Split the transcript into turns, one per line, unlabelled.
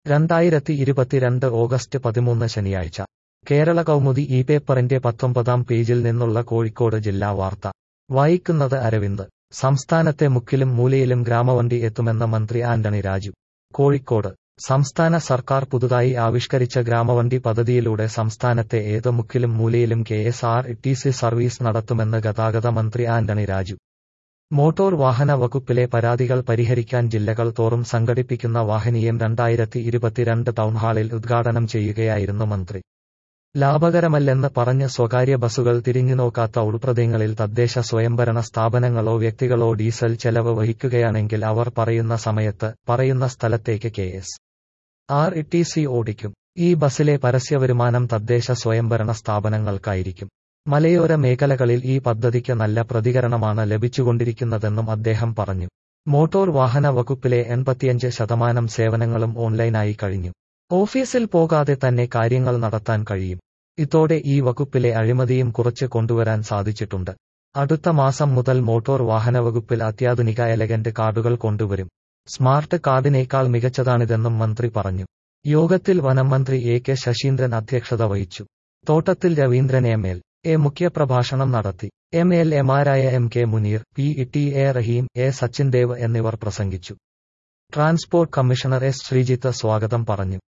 രണ്ടായിരത്തി ഇരുപത്തിരണ്ട് ഓഗസ്റ്റ് പതിമൂന്ന് ശനിയാഴ്ച കേരള കൗമുദി ഈ പേപ്പറിന്റെ പത്തൊമ്പതാം പേജിൽ നിന്നുള്ള കോഴിക്കോട് ജില്ലാ വാർത്ത വായിക്കുന്നത് അരവിന്ദ് സംസ്ഥാനത്തെ മുക്കിലും മൂലയിലും ഗ്രാമവണ്ടി എത്തുമെന്ന് മന്ത്രി ആന്റണി രാജു കോഴിക്കോട് സംസ്ഥാന സർക്കാർ പുതുതായി ആവിഷ്കരിച്ച ഗ്രാമവണ്ടി പദ്ധതിയിലൂടെ സംസ്ഥാനത്തെ ഏത് മുക്കിലും മൂലയിലും K S R T C service നടത്തുമെന്ന് ഗതാഗത മന്ത്രി ആന്റണി രാജു മോട്ടോർ വാഹന വകുപ്പിലെ പരാതികൾ പരിഹരിക്കാൻ ജില്ലകൾ തോറും സംഘടിപ്പിക്കുന്ന വാഹനീയം രണ്ടായിരത്തി ഇരുപത്തിരണ്ട് ടൗൺഹാളിൽ ഉദ്ഘാടനം ചെയ്യുകയായിരുന്നു മന്ത്രി ലാഭകരമല്ലെന്ന് പറഞ്ഞ് സ്വകാര്യ ബസുകൾ തിരിഞ്ഞുനോക്കാത്ത ഉൾപ്രദേശങ്ങളിൽ തദ്ദേശ സ്വയംഭരണ സ്ഥാപനങ്ങളോ വ്യക്തികളോ ഡീസൽ ചെലവ് വഹിക്കുകയാണെങ്കിൽ അവർ പറയുന്ന സമയത്ത് പറയുന്ന സ്ഥലത്തേക്ക് K S R T C ഓടിക്കും ഈ ബസിലെ പരസ്യവരുമാനം തദ്ദേശ സ്വയംഭരണ സ്ഥാപനങ്ങൾക്കായിരിക്കും മലയോര മേഖലകളിൽ ഈ പദ്ധതിക്ക് നല്ല പ്രതികരണമാണ് ലഭിച്ചുകൊണ്ടിരിക്കുന്നതെന്നും അദ്ദേഹം പറഞ്ഞു മോട്ടോർ വാഹന വകുപ്പിലെ എൺപത്തിയഞ്ച് ശതമാനം സേവനങ്ങളും ഓൺലൈനായി കഴിഞ്ഞു ഓഫീസിൽ പോകാതെ തന്നെ കാര്യങ്ങൾ നടത്താൻ കഴിയും ഇതോടെ ഈ വകുപ്പിലെ അഴിമതിയും കുറച്ച് കൊണ്ടുവരാൻ സാധിച്ചിട്ടുണ്ട് അടുത്ത മാസം മുതൽ മോട്ടോർ വാഹന വകുപ്പിൽ അത്യാധുനിക എലഗന്റ് കാർഡുകൾ കൊണ്ടുവരും സ്മാർട്ട് കാർഡിനേക്കാൾ മികച്ചതാണിതെന്നും മന്ത്രി പറഞ്ഞു യോഗത്തിൽ വനം മന്ത്രി എ കെ ശശീന്ദ്രൻ അധ്യക്ഷത വഹിച്ചു തോട്ടത്തിൽ രവീന്ദ്രൻ എം എൽ എ മുഖ്യപ്രഭാഷണം നടത്തി എം എൽ എമാരായ M K Muneer P T A Raheem A Sachin Dev എന്നിവർ പ്രസംഗിച്ചു ട്രാൻസ്പോർട്ട് കമ്മീഷണർ എസ് ശ്രീജിത്ത് സ്വാഗതം പറഞ്ഞു